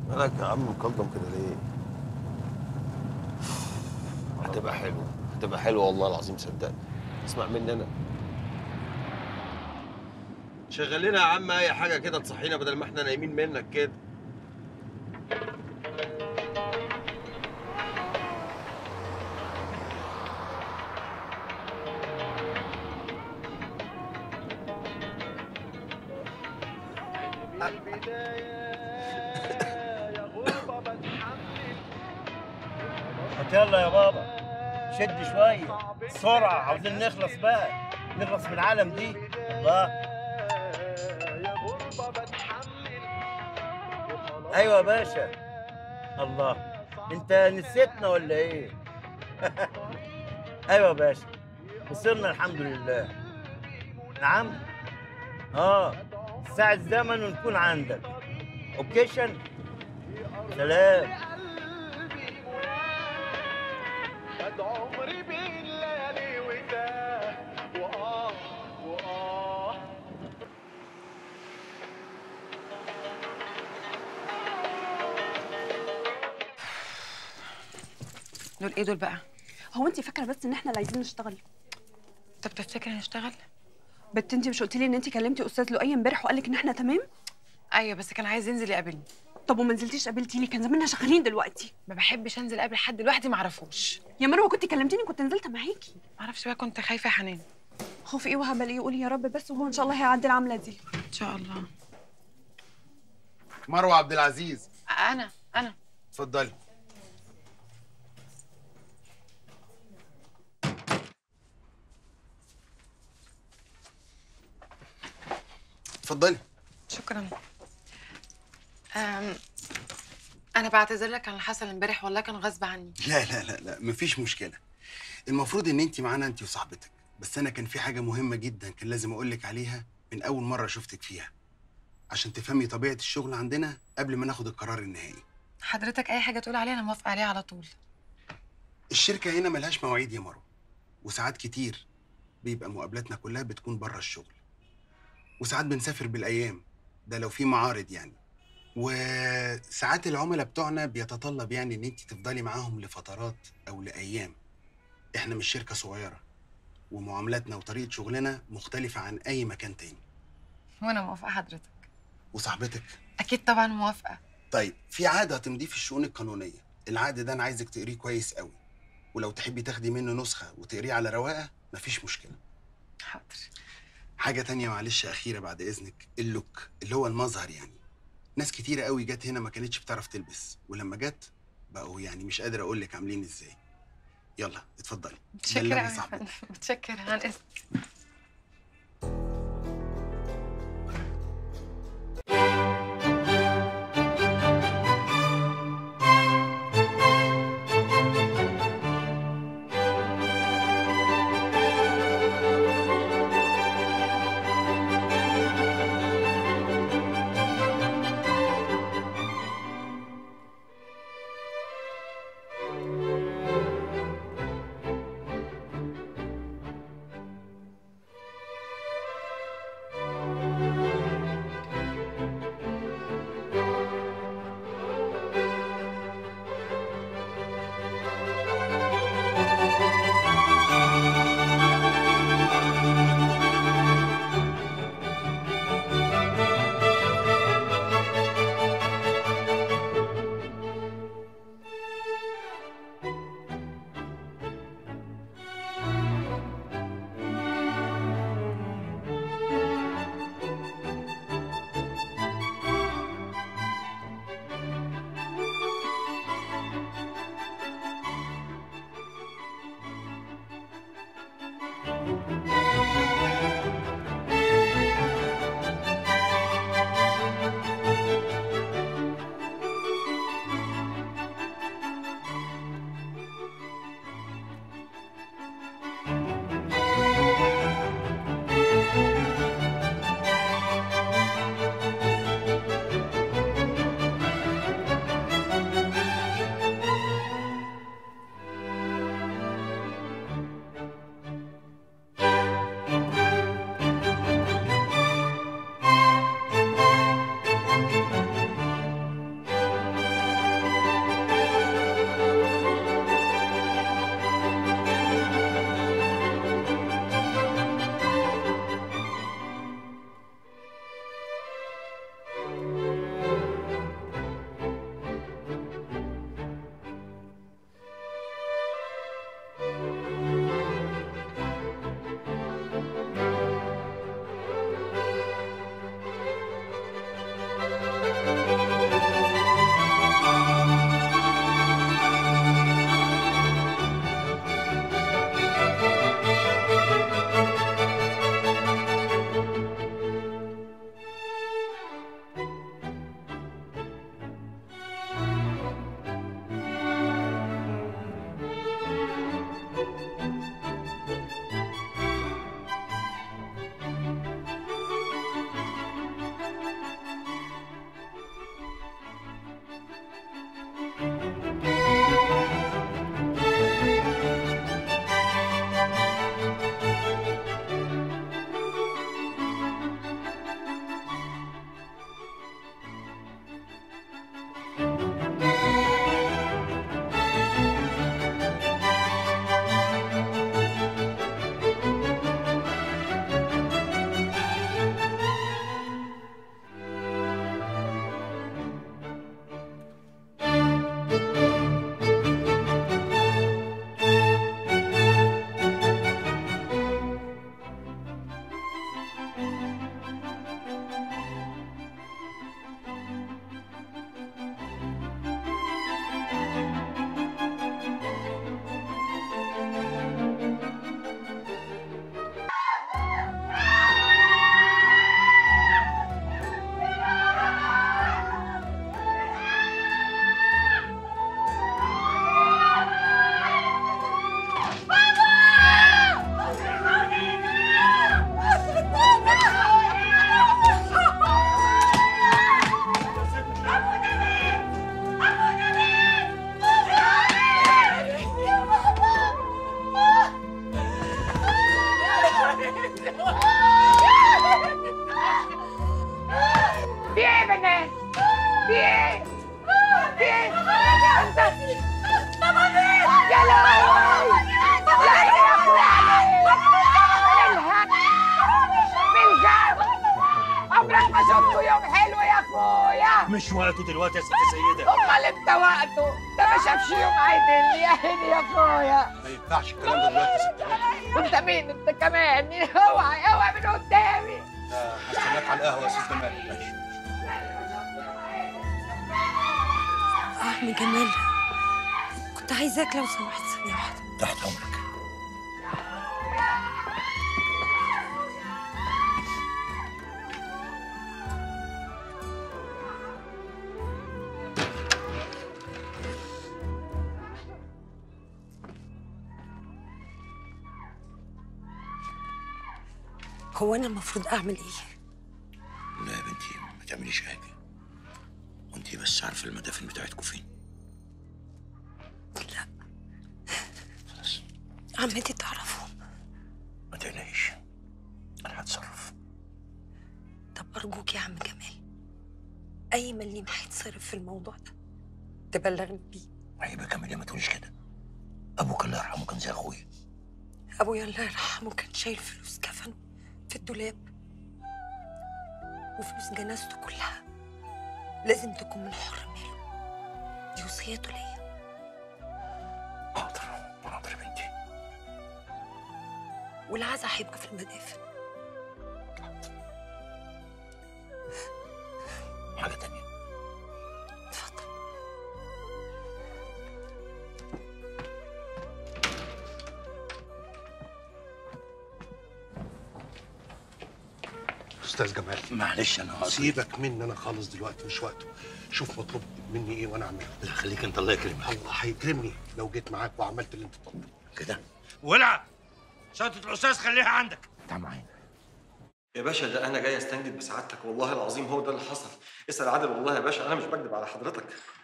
مالك يا عم مكلضم كده ليه؟ هتبقى حلوه هتبقى حلوه والله العظيم صدقني اسمع مني انا شغل لنا يا عم اي حاجه كده تصحينا بدل ما احنا نايمين منك كده هات يلا يا بابا شد شوية بسرعة عاوزين نخلص بقى نخلص من العالم دي الله ايوه يا باشا الله انت نسيتنا ولا ايه ايوه يا باشا وصلنا الحمد لله نعم اه ساعة زمن ونكون عندك اوكيشن سلام قد عمري بين ليالي وتاه وآه وآه دول ايه دول بقى؟ هو انت فاكره بس ان احنا اللي عايزين نشتغل طب تفتكري هنشتغل؟ بت انت مش قلتي لي ان انت كلمتي استاذ لؤي امبارح وقال لك ان احنا تمام ايوه بس كان عايز ينزل يقابلني طب وما نزلتيش قابلتي لي كان زماننا شغالين دلوقتي ما بحبش انزل اقابل حد لوحدي ما اعرفوش يا مروه كنت كلمتيني كنت نزلت معاكي ما اعرفش بقى كنت خايفه يا حنان خوف ايه وهبل ايه قولي يا رب بس وهو ان شاء الله هيعدي العمله دي ان شاء الله مروه عبد العزيز انا انا اتفضلي اتفضلي شكرا أم... انا بعتذر لك عن اللي حصل امبارح والله كان غصب عني لا لا لا لا مفيش مشكله المفروض ان انت معانا انت وصاحبتك بس انا كان في حاجه مهمه جدا كان لازم اقول لك عليها من اول مره شفتك فيها عشان تفهمي طبيعه الشغل عندنا قبل ما ناخد القرار النهائي حضرتك اي حاجه تقول عليها انا موافقه عليها على طول الشركه هنا ملهاش مواعيد يا مروه وساعات كتير بيبقى مقابلاتنا كلها بتكون بره الشغل وساعات بنسافر بالايام ده لو في معارض يعني وساعات العملاء بتوعنا بيتطلب يعني ان انت تفضلي معاهم لفترات او لايام احنا مش شركه صغيره ومعاملاتنا وطريقه شغلنا مختلفه عن اي مكان تاني وانا موافقه حضرتك وصاحبتك اكيد طبعا موافقه طيب في عقد هتمضيه في الشؤون القانونيه العقد ده انا عايزك تقريه كويس قوي ولو تحبي تاخدي منه نسخه وتقريه على رواقه مفيش مشكله حاضر حاجة تانية معلش أخيرة بعد إذنك اللوك اللي هو المظهر يعني ناس كتيرة قوي جت هنا ما كانتش بتعرف تلبس ولما جت بقوا يعني مش قادر أقول لك عاملين إزاي يلا اتفضلي متشكره بلغي أوي يا صاحبك. فندم. متشكره عن اذنك في ايه؟ في ايه؟ انت يا لهوي يا عيني يا اخويا عليك الهك بالجاب عمرك ما شفته يوم حلو يا اخويا مش وقته دلوقتي يا ست سيدة امال انت وقته ده ما شافش يوم عدل يا عيني يا اخويا ما ينفعش الكلام ده دلوقتي يا ست هاني وانت مين انت كمان اوعى اوعى من قدامي آه، هستناك على القهوه يا استاذ جمال ماشي عم جمال كنت عايزاك لو سمحت ثانية واحدة تحت امرك هو أنا المفروض أعمل إيه؟ لا يا بنتي ما تعمليش حاجة وانتي بس عارفة المدافن بتاعتكم فين لا خلاص عمتي تعرفهم ما تقلقيش انا هتصرف طب أرجوك يا عم جمال أي مليم هيتصرف في الموضوع ده تبلغني بيه عيب يا كاميليا ما تقوليش كده ابوك الله يرحمه كان زي اخويا أبويا الله يرحمه كان شايل فلوس كفنه في الدولاب وفلوس جنازته كلها لازم تكون من حر ماله دي وصيته ليا حاضر حاضر يا بنتي والعزا هيبقى في المدافن حاجة تانية اتفضل استاذ جمال معلش انا هقصد سيبك مني انا خالص دلوقتي مش وقته شوف مطلوب مني ايه وانا اعمله لا خليك انت الله يكرمك الله هيكرمني لو جيت معاك وعملت اللي انت طلبته كده ولع شنطة الأستاذ خليها عندك تعال معايا يا باشا ده انا جاي استنجد بسعادتك والله العظيم هو ده اللي حصل اسال عادل والله يا باشا انا مش بكذب على حضرتك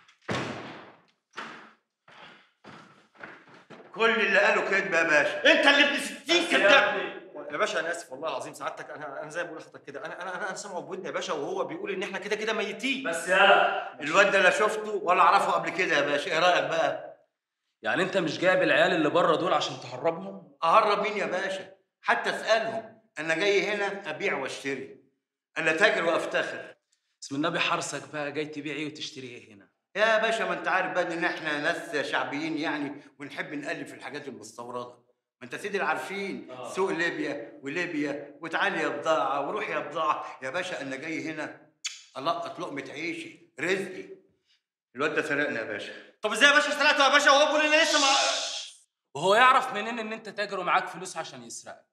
كل اللي قاله كذب يا باشا انت اللي ابن 60 كذاب يا باشا انا اسف والله العظيم سعادتك انا انا زي ما بقول لحضرتك كده انا انا انا انا سامعه بودني يا باشا وهو بيقول ان احنا كده كده ميتين بس يا الواد ده لا شفته ولا اعرفه قبل كده يا باشا ايه رايك بقى يعني انت مش جايب العيال اللي بره دول عشان تهربهم اهرب مين يا باشا حتى اسالهم انا جاي هنا ابيع واشتري انا تاجر وافتخر بسم النبي حرصك بقى جاي تبيع ايه وتشتري ايه هنا يا باشا ما انت عارف بقى ان احنا ناس شعبيين يعني ونحب نالف الحاجات المستورده ما انت سيدي عارفين آه. سوق ليبيا وليبيا وتعالي يا بضاعه وروح يا بضاعه يا باشا انا جاي هنا القط لقمه عيشي رزقي الواد ده سرقنا يا باشا طب ازاي يا باشا سرقته يا باشا وهو بيقول لي لسه ما وهو يعرف منين ان انت تاجر ومعاك فلوس عشان يسرقك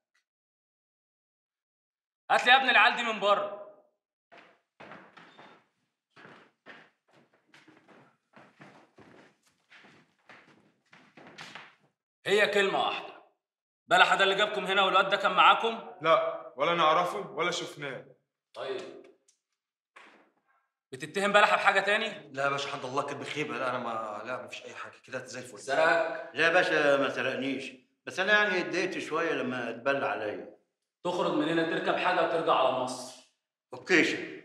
هات لي يا ابني العيال دي من بره هي كلمة واحدة بلح ده اللي جابكم هنا والواد ده كان معاكم؟ لا ولا نعرفه ولا شفناه طيب بتتهم بلحة بحاجة تاني؟ لا يا باشا حد الله كانت بخيبه لا انا ما لا ما فيش اي حاجه كده زي الفل سرقك لا يا باشا ما سرقنيش بس انا يعني اتضايقت شويه لما اتبلى عليا تخرج من هنا تركب حاجة وترجع على مصر اوكيشن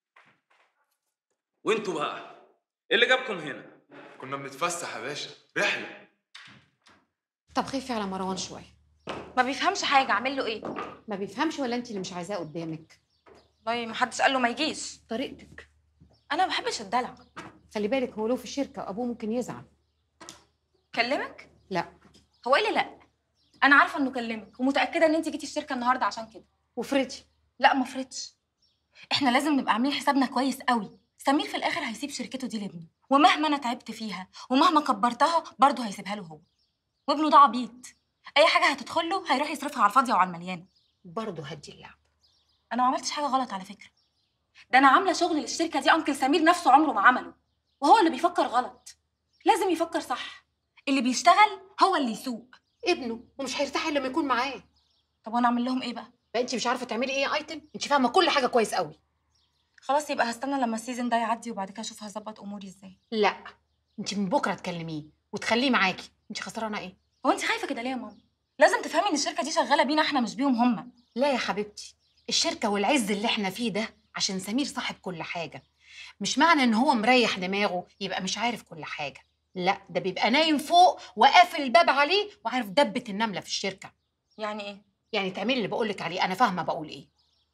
وانتوا بقى ايه اللي جابكم هنا؟ كنا بنتفسح يا باشا رحله طب خفي على مروان شويه ما بيفهمش حاجه اعمل له ايه ما بيفهمش ولا انت اللي مش عايزاه قدامك والله ما حدش قال له ما يجيش طريقتك انا ما بحبش الدلع خلي بالك هو له في الشركه وابوه ممكن يزعل كلمك لا هو ايه اللي لا انا عارفه انه كلمك ومتاكده ان انت جيتي الشركه النهارده عشان كده وفريدي لا ما فرضش احنا لازم نبقى عاملين حسابنا كويس قوي سمير في الاخر هيسيب شركته دي لابنه ومهما انا تعبت فيها ومهما كبرتها برضه هيسيبها له هو وابنه ده عبيط اي حاجه هتدخل له هيروح يصرفها على الفاضيه وعلى المليانه برضه هدي اللعب انا ما عملتش حاجه غلط على فكره ده انا عامله شغل للشركه دي انكل سمير نفسه عمره ما عمله وهو اللي بيفكر غلط لازم يفكر صح اللي بيشتغل هو اللي يسوق ابنه ومش هيرتاح الا لما يكون معاه طب وانا اعمل لهم ايه بقى بقى انت مش عارفه تعملي ايه ايتم انت فاهمه كل حاجه كويس قوي خلاص يبقى هستنى لما السيزون ده يعدي وبعد كده اشوف هظبط اموري ازاي لا انت من بكره تكلميه وتخليه معاكي انت خسرانه ايه هو انت خايفه كده ليه يا ماما لازم تفهمي ان الشركه دي شغاله بينا احنا مش بيهم هم لا يا حبيبتي الشركه والعز اللي احنا فيه ده عشان سمير صاحب كل حاجه مش معنى ان هو مريح دماغه يبقى مش عارف كل حاجه لا ده بيبقى نايم فوق وقافل الباب عليه وعارف دبه النمله في الشركه يعني ايه يعني تعملي اللي بقولك عليه انا فاهمه بقول ايه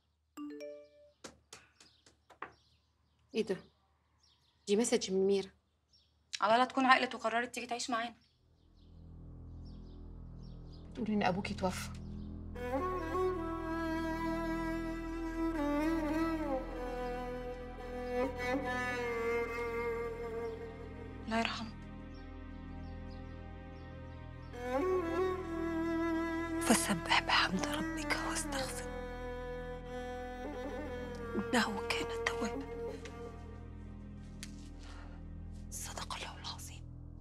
ايه ده دي مسج من ميرا على لا تكون عقلت وقررت تيجي تعيش معانا بتقولي ان ابوكي توفى الله يرحمه فسبح بحمد ربك واستغفر إنه كان توابا صدق الله العظيم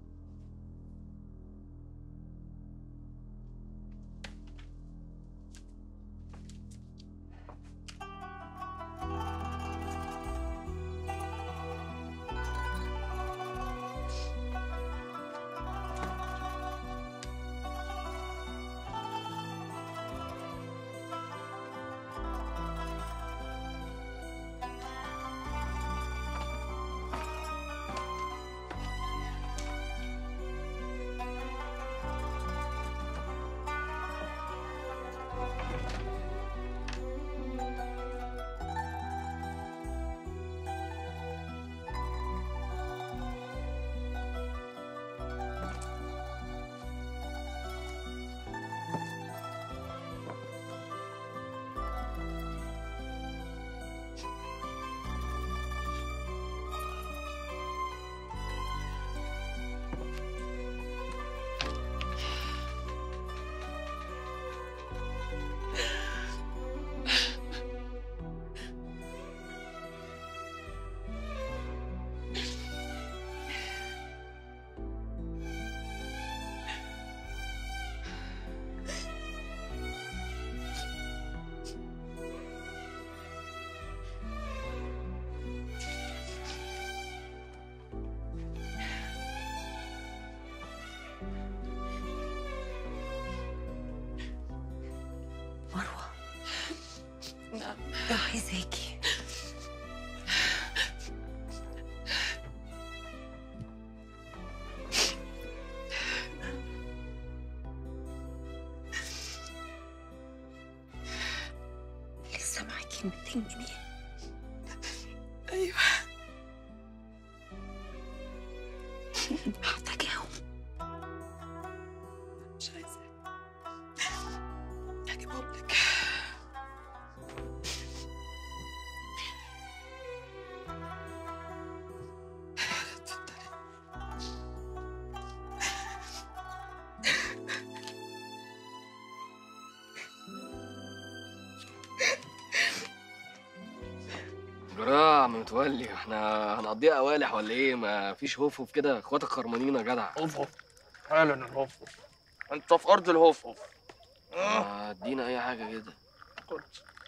مروة عايزاكي لسه معاكي 200 جنيه ايوه محتاجاهم مش عايزة هجيبهم لك جراح يا عم متولي احنا هنقضيها قوالح ولا ايه ما فيش هوفوف كده اخواتك خرمانين يا جدع هوفوف فعلا الهوفوف انت في ارض الهوفوف آه، ادينا اي حاجه كده كنت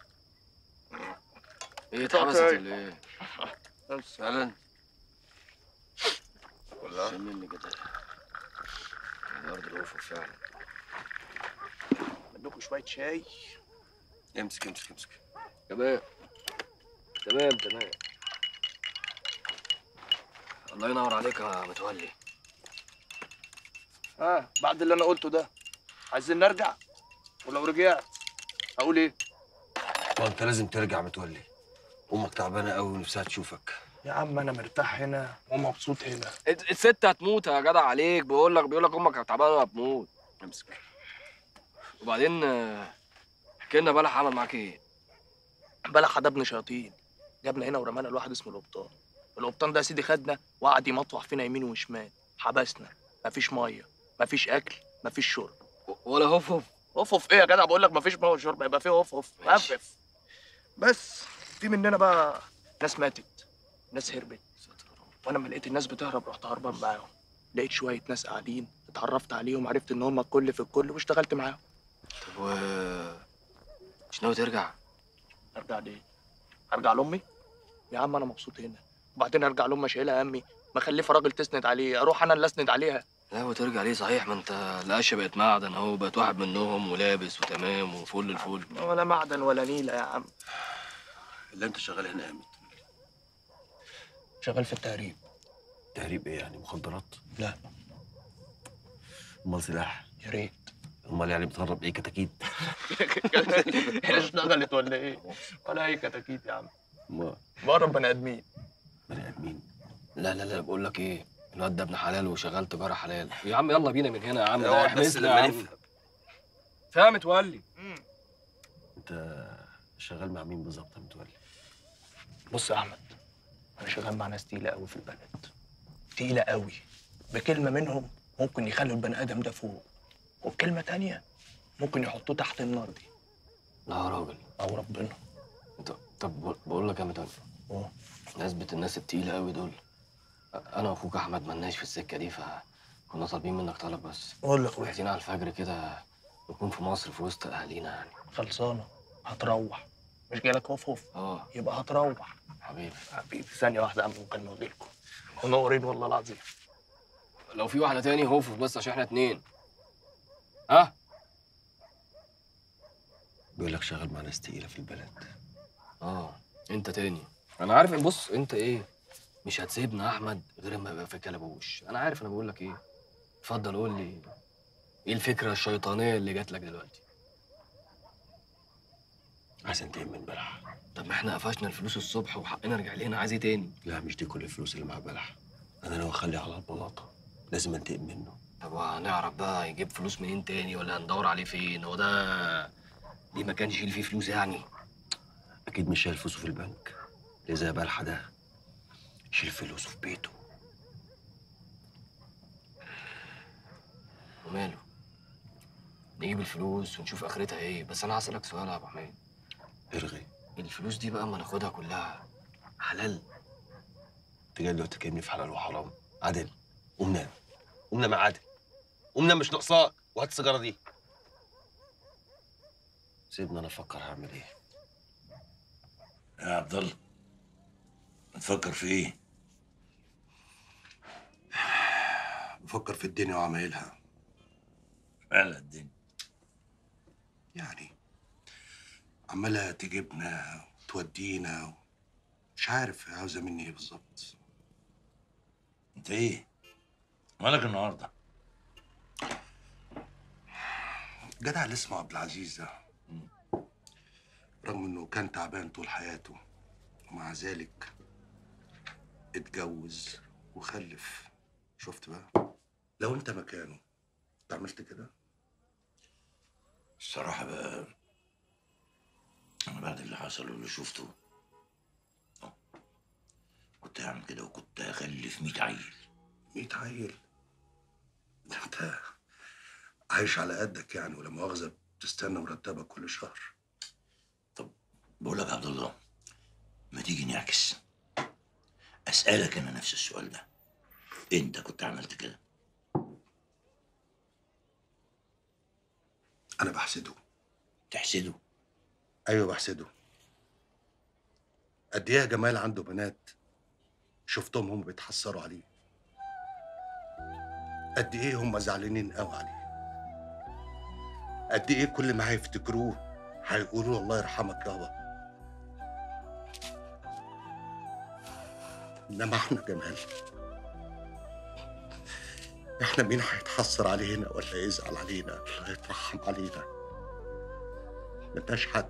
ايه اتحبست ولا ايه بس فعلا ولا مني كده دي ارض الهوفوف فعلا منكم شويه شاي امسك امسك امسك تمام تمام تمام الله ينور عليك يا متولي ها بعد اللي انا قلته ده عايزين نرجع ولو رجعت اقول ايه ما انت لازم ترجع متولي امك تعبانه قوي ونفسها تشوفك يا عم انا مرتاح هنا ومبسوط هنا الت- الست هتموت يا جدع عليك بقول لك بيقول لك امك تعبانه هتموت امسك وبعدين آه، احكي لنا بلح عمل معاك ايه بلح ده ابن شياطين جابنا هنا ورمانا لواحد اسمه القبطان القبطان ده يا سيدي خدنا وقعد يمطوح فينا يمين وشمال حبسنا مفيش ميه مفيش اكل مفيش شرب ولا هفف هفف ايه يا جدع بقول لك مفيش ميه وشرب يبقى فيه هفف هفف بس في مننا بقى ناس ماتت ناس هربت وانا لما لقيت الناس بتهرب رحت هربان معاهم لقيت شويه ناس قاعدين اتعرفت عليهم عرفت ان هم الكل في الكل واشتغلت معاهم طب و مش ناوي ترجع ارجع ليه ارجع لامي يا عم انا مبسوط هنا وبعدين ارجع لامي شايلها همي مخلفه راجل تسند عليه اروح انا اللي اسند عليها لا وترجع ليه صحيح ما انت القشه بقت معدن اهو بقت واحد منهم ولابس وتمام وفل الفل ولا معدن ولا نيله يا عم اللي انت شغال هنا امتى شغال في التهريب تهريب ايه يعني مخدرات؟ لا امال سلاح؟ يا ريت امال يعني بتهرب ايه كتاكيت؟ هي اشتغلت ولا ايه؟ ولا اي كتاكيت يا عم ما بقرب بني ادمين بني ادمين لا لا لا بقول لك ايه الواد ده ابن حلال وشغال تجاره حلال يا عم يلا بينا من هنا يا عم اقعد ده بس احبسنا لما يا عم. نفهم. فاهم متولي انت شغال مع مين بالظبط يا متولي؟ بص يا احمد انا شغال مع ناس تقيله قوي في البلد تقيله قوي بكلمه منهم ممكن يخلوا البني ادم ده فوق وبكلمه تانية ممكن يحطوه تحت النار دي لا يا راجل او ربنا طب طب بقول لك يا متولي نسبة الناس التقيلة قوي دول انا واخوك احمد ملناش في السكة دي فكنا طالبين منك طلب بس قول لك عايزين على الفجر كده نكون في مصر في وسط اهالينا يعني خلصانه هتروح مش جايلك هوف هوف اه يبقى هتروح حبيبي حبيبي ثانيه واحده يا عم ممكن نلغيكم منورين والله العظيم لو في واحدة تاني هوف بس عشان احنا اتنين ها بيقول لك شغال مع ناس تقيله في البلد اه انت تاني انا عارف بص انت ايه مش هتسيبنا يا احمد غير اما يبقى في كلبوش انا عارف انا بقول لك ايه اتفضل قول لي ايه الفكره الشيطانيه اللي جات لك دلوقتي عايز انتقم من بلح طب ما احنا قفشنا الفلوس الصبح وحقنا رجع لنا عايز ايه تاني لا مش دي كل الفلوس اللي مع بلح انا لو اخليه على البلاطه لازم انتقم منه طب وهنعرف بقى يجيب فلوس منين تاني ولا هندور عليه فين هو ده دي ما كانش يشيل فيه فلوس يعني اكيد مش شايل فلوسه في البنك اللي زي بلحه ده يشيل فلوسه في بيته وماله نجيب الفلوس ونشوف اخرتها ايه بس انا هسألك سؤال يا ابو حميد ارغي الفلوس دي بقى اما ناخدها كلها حلال انت جاي دلوقتي تكلمني في حلال وحرام عادل قوم نام قوم نام يا عادل قوم نام مش ناقصاك وهات السيجاره دي سيبني انا افكر هعمل ايه يا عبد الله بتفكر في ايه بفكر في الدنيا وعمايلها فعلا الدنيا يعني عمالة تجيبنا وتودينا مش عارف عاوزة مني ايه بالظبط انت ايه؟ مالك النهارده؟ جدع اللي اسمه عبد العزيز ده رغم انه كان تعبان طول حياته ومع ذلك اتجوز وخلف شفت بقى لو انت مكانه انت عملت كده الصراحة بقى أنا بعد اللي حصل واللي شفته آه، كنت هعمل كده وكنت هخلف 100 عيل 100 عيل ده انت عايش على قدك يعني ولا مؤاخذة بتستنى مرتبك كل شهر بقول لك يا عبد الله ما تيجي نعكس أسألك أنا نفس السؤال ده أنت كنت عملت كده انا بحسده تحسده ايوه بحسده قد ايه يا جمال عنده بنات شفتهم هم بيتحسروا عليه قد ايه هم زعلانين قوي عليه قد ايه كل ما هيفتكروه هيقولوا الله يرحمك يابا انما احنا جمال احنا مين هيتحسر علينا ولا يزعل علينا ولا يترحم علينا ملناش حد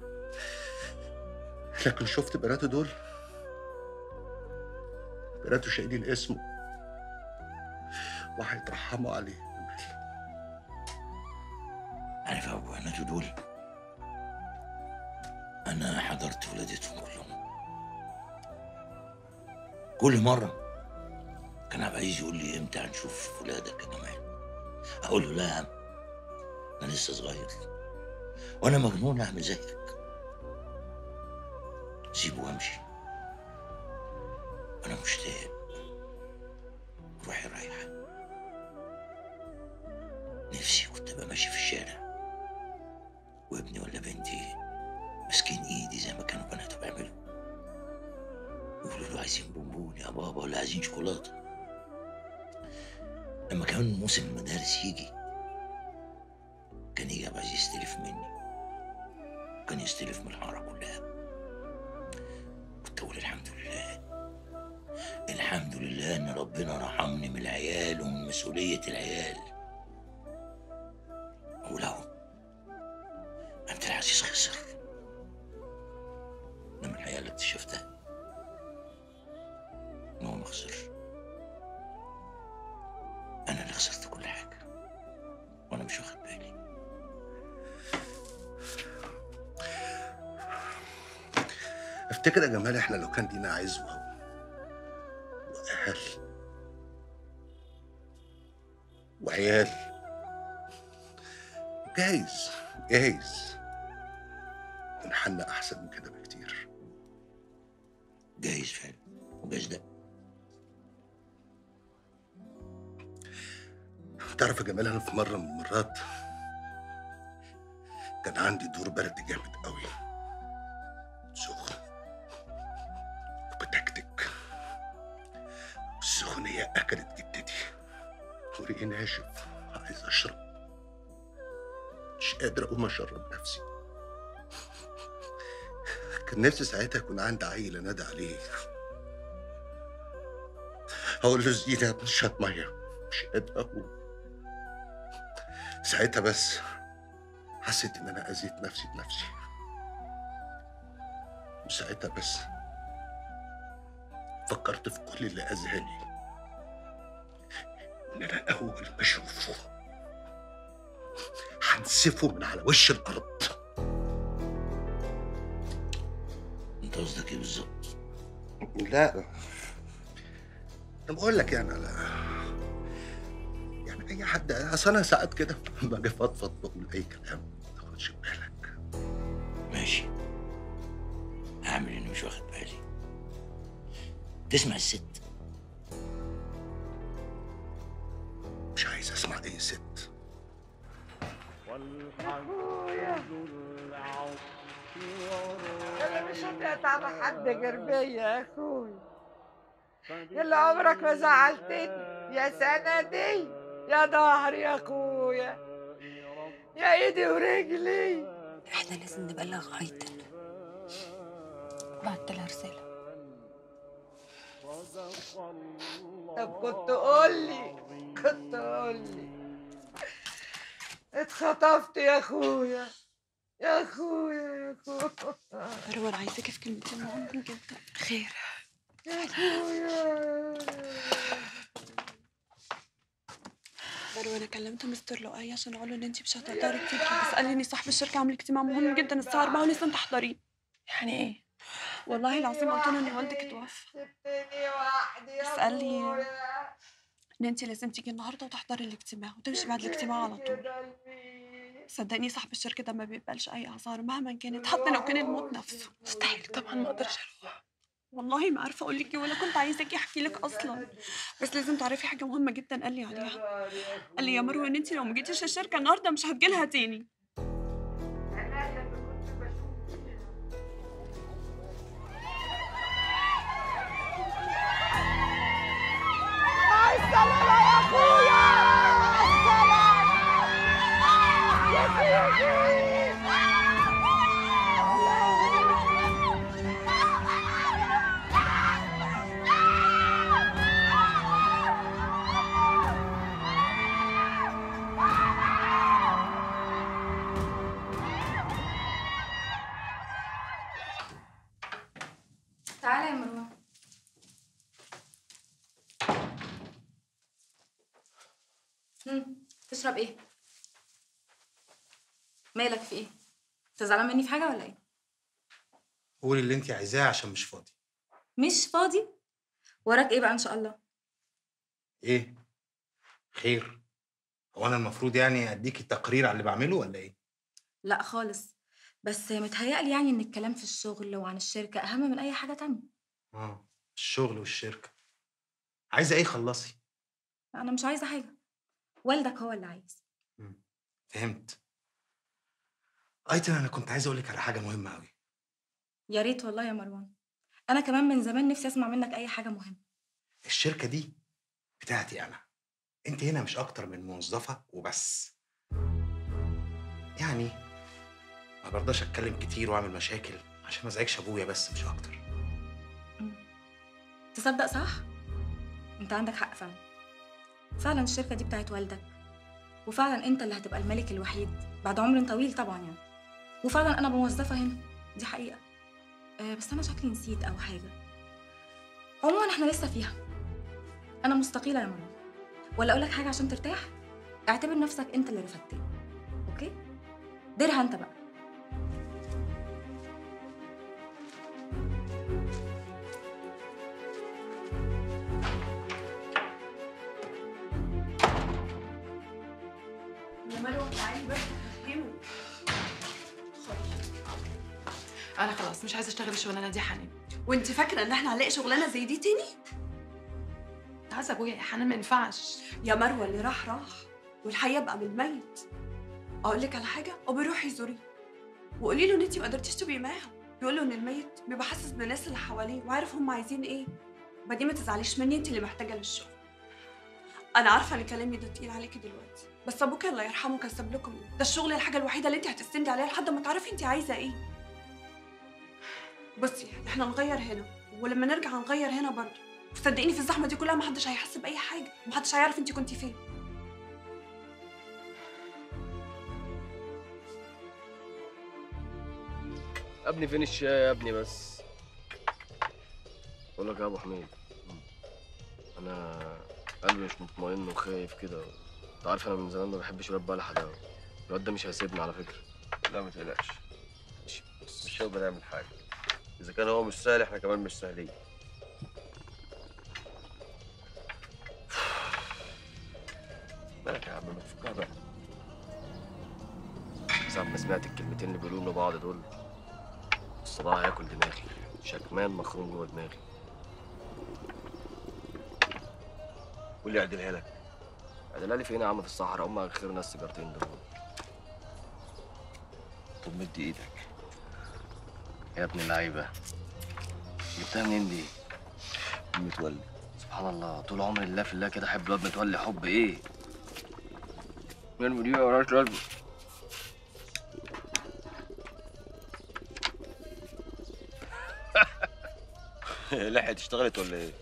لكن شفت بناته دول بناته شايلين اسمه وهيترحموا عليه عارف يا أبو بناته دول أنا حضرت ولادتهم كلهم كل مرة كان عبد العزيز يقول لي امتى هنشوف ولادك يا جمال اقول له لا يا عم انا لسه صغير وانا مجنون اعمل زيك سيبه وامشي انا مشتاق روحي رايحه نفسي كنت ابقى ماشي في الشارع وابني ولا بنتي ماسكين ايدي زي ما كانوا بناته بيعملوا يقولوا له عايزين بونبون يا بابا ولا عايزين شوكولاته لما كان موسم المدارس يجي كان يجي عبد العزيز يستلف مني كان يستلف من الحاره كلها كنت اقول الحمد لله الحمد لله ان ربنا رحمني من العيال ومن مسؤوليه العيال ولو عبد العزيز خسر انما الحقيقه اللي اكتشفتها ان هو ما خسرش انا اللي خسرت كل حاجه وانا مش واخد بالي افتكر يا جمال احنا لو كان لينا عزوه واهل وعيال جايز جايز كان حالنا احسن من كده بكتير جايز فعلا وجايز ده تعرف يا جمال انا في مره من المرات كان عندي دور برد جامد قوي سخن وبتكتك السخونية أكلت جدتي وريقي ناشف عايز أشرب مش قادر أقوم أشرب نفسي كان نفسي ساعتها يكون عندي عيل أنادي عليه أقول له زينة بنشرب مية مش قادر أقوم ساعتها بس حسيت إن أنا أذيت نفسي بنفسي وساعتها بس فكرت في كل اللي أذاني إن أنا أول ما أشوفه هنسفه من على وش الأرض انت قصدك ايه بالظبط؟ لا أنا بقول لك يعني على يعني أي حد أصل أنا ساعات كده باجي أفضفض بقول أي كلام ما تاخدش بالك ماشي هعمل اني مش واخد بالي تسمع الست مش عايز أسمع أي ست انا مش هتقطع على حد غير بيا يا اخوي يلا عمرك ما زعلتني يا سندي يا ظهري يا اخويا يا ايدي ورجلي احنا لازم نبلغ ايتن بعت لها رسالة طب كنت قولي كنت قولي اتخطفت يا اخويا يا اخويا يا اخويا مروان عايزاكي في كلمتين مهمين جدا خير يا اخويا مروان انا كلمت مستر لؤي عشان اقول له ان انت مش هتقدري تيجي بس قال لي ان صاحب الشركه عامل اجتماع مهم جدا الساعه 4 ولازم تحضريه يعني ايه والله العظيم قلت له ان والدك اتوفى سبتني وحدي يا بس قال لي أخويا. ان انت لازم تيجي النهارده وتحضري الاجتماع وتمشي بعد الاجتماع على طول صدقني صاحب الشركه ده ما بيقبلش اي اعذار مهما كانت حتى لو كان الموت نفسه مستحيل طبعا ما اقدرش اروح والله ما عارفه اقول لك ايه ولا كنت عايزاكي احكي لك اصلا بس لازم تعرفي حاجه مهمه جدا قال لي عليها قال لي يا مروه ان انت لو ما جيتيش الشركه النهارده مش هتجيلها تاني مع السلامة يا اخويا مع السلامة يا سيدي تعالى يا مروان هم، تشرب ايه مالك في ايه انت زعلان مني في حاجه ولا ايه قولي اللي انت عايزاه عشان مش فاضي مش فاضي وراك ايه بقى ان شاء الله ايه خير هو انا المفروض يعني اديكي تقرير على اللي بعمله ولا ايه لا خالص بس متهيألي يعني ان الكلام في الشغل وعن الشركه اهم من اي حاجه تانية اه الشغل والشركه عايزه ايه خلصي انا مش عايزه حاجه والدك هو اللي عايز فهمت ايتن انا كنت عايز اقول لك على حاجه مهمه قوي يا ريت والله يا مروان انا كمان من زمان نفسي اسمع منك اي حاجه مهمه الشركه دي بتاعتي انا انت هنا مش اكتر من موظفه وبس يعني ما برضاش اتكلم كتير واعمل مشاكل عشان ما ازعجش ابويا بس مش اكتر تصدق صح انت عندك حق فعلا فعلا الشركه دي بتاعت والدك وفعلا انت اللي هتبقى الملك الوحيد بعد عمر طويل طبعا يعني وفعلا انا موظفه هنا دي حقيقه أه بس انا شكلي نسيت او حاجه عموما احنا لسه فيها انا مستقيله يا مروه ولا اقول لك حاجه عشان ترتاح اعتبر نفسك انت اللي رفدتني اوكي ديرها انت بقى يا مروه تعالي بس فهموا انا خلاص مش عايزه اشتغل الشغلانه دي يا حنان وانت فاكره ان احنا هنلاقي شغلانه زي دي تاني عايزه ابويا يا حنان ما ينفعش يا مروه اللي راح راح والحي يبقى من الميت اقول لك على حاجه ابوي روحي زوري وقولي له ان انت ما قدرتيش تبقي معاهم بيقول له ان الميت بيبقى حاسس بالناس اللي حواليه وعارف هم عايزين ايه وبعدين ما تزعليش مني انت اللي محتاجه للشغل انا عارفه ان كلامي ده تقيل عليكي دلوقتي بس ابوك الله يرحمه كان ساب لكم إيه؟ ده الشغل الحاجه الوحيده اللي انت هتستندي عليها لحد ما تعرفي انت عايزه ايه بصي احنا نغير هنا ولما نرجع هنغير هنا برضه وصدقيني في الزحمه دي كلها محدش هيحس باي حاجه محدش هيعرف انت كنتي فين يا ابني فين الشاي يا ابني بس بقول لك يا ابو حميد انا قلبي مش مطمئن وخايف كده انت عارف انا من زمان ما بحبش الواد بلح ده الواد ده مش هيسيبني على فكره لا ما تقلقش مش هو بنعمل حاجه اذا كان هو مش سهل احنا كمان مش سهلين مالك يا عم ما تفكها بقى ساعة ما سمعت الكلمتين اللي بيقولوهم لبعض دول الصداع هياكل دماغي شكمان مخروم جوه دماغي قول لي اعدلها لك ادلالي فين يا عم في الصحراء هم اخرنا السيجارتين دول طب مد ايدك يا ابن اللعيبه جبتها منين دي؟ متولي سبحان الله طول عمري الله في الله كده احب الواد متولي حب ايه؟ مين دي وراش لازمه لحقت اشتغلت ولا ايه؟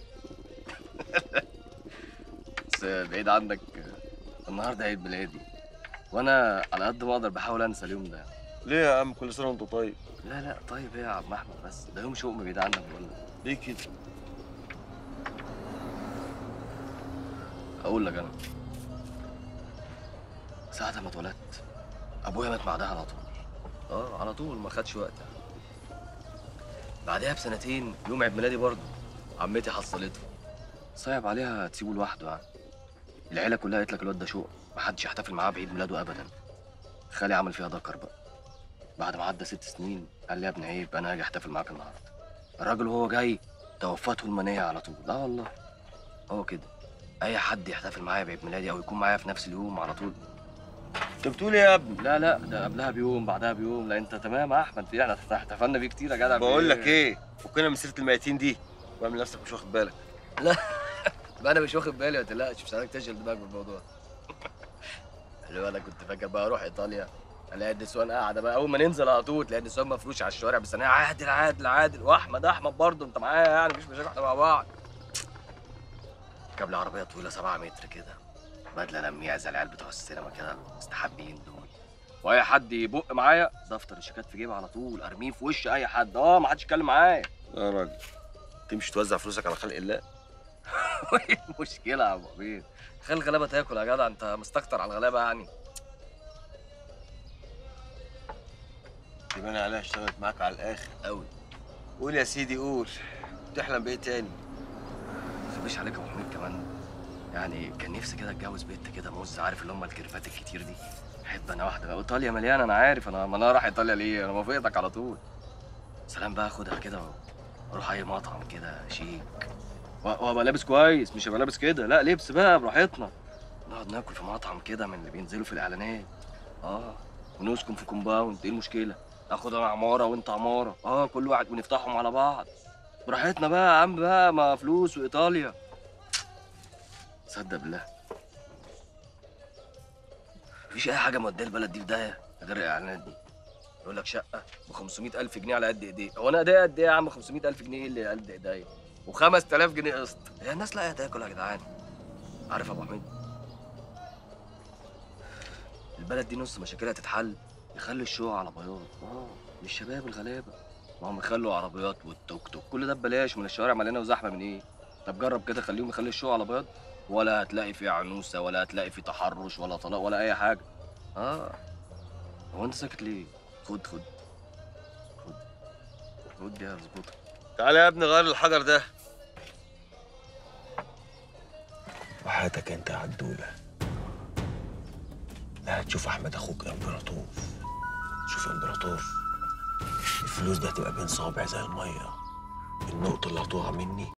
بس بعيد عنك النهارده عيد ميلادي وانا على قد ما اقدر بحاول انسى اليوم ده ليه يا عم كل سنه وانت طيب لا لا طيب ايه يا عم احمد بس ده يوم شؤم بعيد عنك بقول لك ليه كده؟ اقول لك انا ساعة ما اتولدت ابويا مات بعدها على طول اه على طول ما خدش وقت يعني. بعدها بسنتين يوم عيد ميلادي برضه عمتي حصلته صعب عليها تسيبه لوحده يعني العيله كلها قالت لك الواد ده شوق محدش يحتفل معاه بعيد ميلاده ابدا خالي عمل فيها دكر بقى بعد ما عدى ست سنين قال لي يا ابن عيب انا هاجي احتفل معاك النهارده الراجل وهو جاي توفته المنيه على طول لا والله هو كده اي حد يحتفل معايا بعيد ميلادي او يكون معايا في نفس اليوم على طول انت بتقول ايه يا ابني؟ لا لا ده قبلها بيوم بعدها بيوم لا انت تمام يا احمد في احنا احتفلنا بيه كتير يا جدع بقول لك ايه فكنا من سيره الميتين دي واعمل نفسك مش واخد بالك لا بقى انا مش واخد بالي ما تقلقش مش عايزك تشغل دماغك بالموضوع اللي انا كنت فاكر بقى اروح ايطاليا الاقي النسوان قاعده بقى اول ما ننزل على طول تلاقي النسوان مفروش على الشوارع بس انا عادل عادل عادل واحمد احمد برضه انت معايا يعني مفيش مشاكل احنا مع بعض جاب لي عربيه طويله 7 متر كده بدله لميع زي العيال بتوع السينما كده مستحبين دول واي حد يبق معايا دفتر الشيكات في جيبي على طول ارميه في وش اي حد اه ما حدش يتكلم معايا يا راجل تمشي توزع فلوسك على خلق الله ايه المشكله يا ابو عبيد خلي الغلابه تاكل يا جدع انت مستكتر على الغلابه يعني يبان عليها اشتغلت معاك على الاخر قوي قول يا سيدي قول تحلم بايه تاني ما تخبيش عليك يا ابو حميد كمان يعني كان نفسي كده اتجوز بنت كده موز عارف اللي هم الكرفات الكتير دي احب انا واحده بقى ايطاليا مليانه انا عارف انا ما انا رايح ايطاليا ليه انا موافقتك على طول سلام بقى اخدها كده واروح اي مطعم كده شيك و- وابقى لابس كويس مش هبقى لابس كده لا لبس بقى براحتنا نقعد ناكل في مطعم كده من اللي بينزلوا في الاعلانات اه ونسكن في كومباوند ايه المشكله اخد انا عماره وانت عماره اه كل واحد ونفتحهم على بعض براحتنا بقى يا عم بقى ما فلوس وايطاليا صدق بالله مفيش اي حاجه موديه البلد دي في داهيه غير الاعلانات دي يقول لك شقه ب 500000 جنيه على قد ايديك هو انا ايديا قد ايه يا عم 500000 جنيه إيه اللي قد ايديا و5000 جنيه قسط هي الناس لاقيه تاكل يا جدعان عارف يا ابو حميد البلد دي نص مشاكلها تتحل يخلي الشقق على بياض اه للشباب الغلابه ما هم يخلوا عربيات والتوك توك كل ده ببلاش من الشوارع مليانه وزحمه من ايه طب جرب كده خليهم يخلي الشقق على بياض ولا هتلاقي فيه عنوسه ولا هتلاقي فيه تحرش ولا طلاق ولا اي حاجه اه هو انت ساكت ليه خد خد خد خد دي هظبطك تعالى يا ابني غير الحجر ده وحياتك انت يا عدولة لا هتشوف احمد اخوك امبراطور شوف امبراطور الفلوس دي هتبقى بين صوابع زي الميه النقطة اللي هتقع مني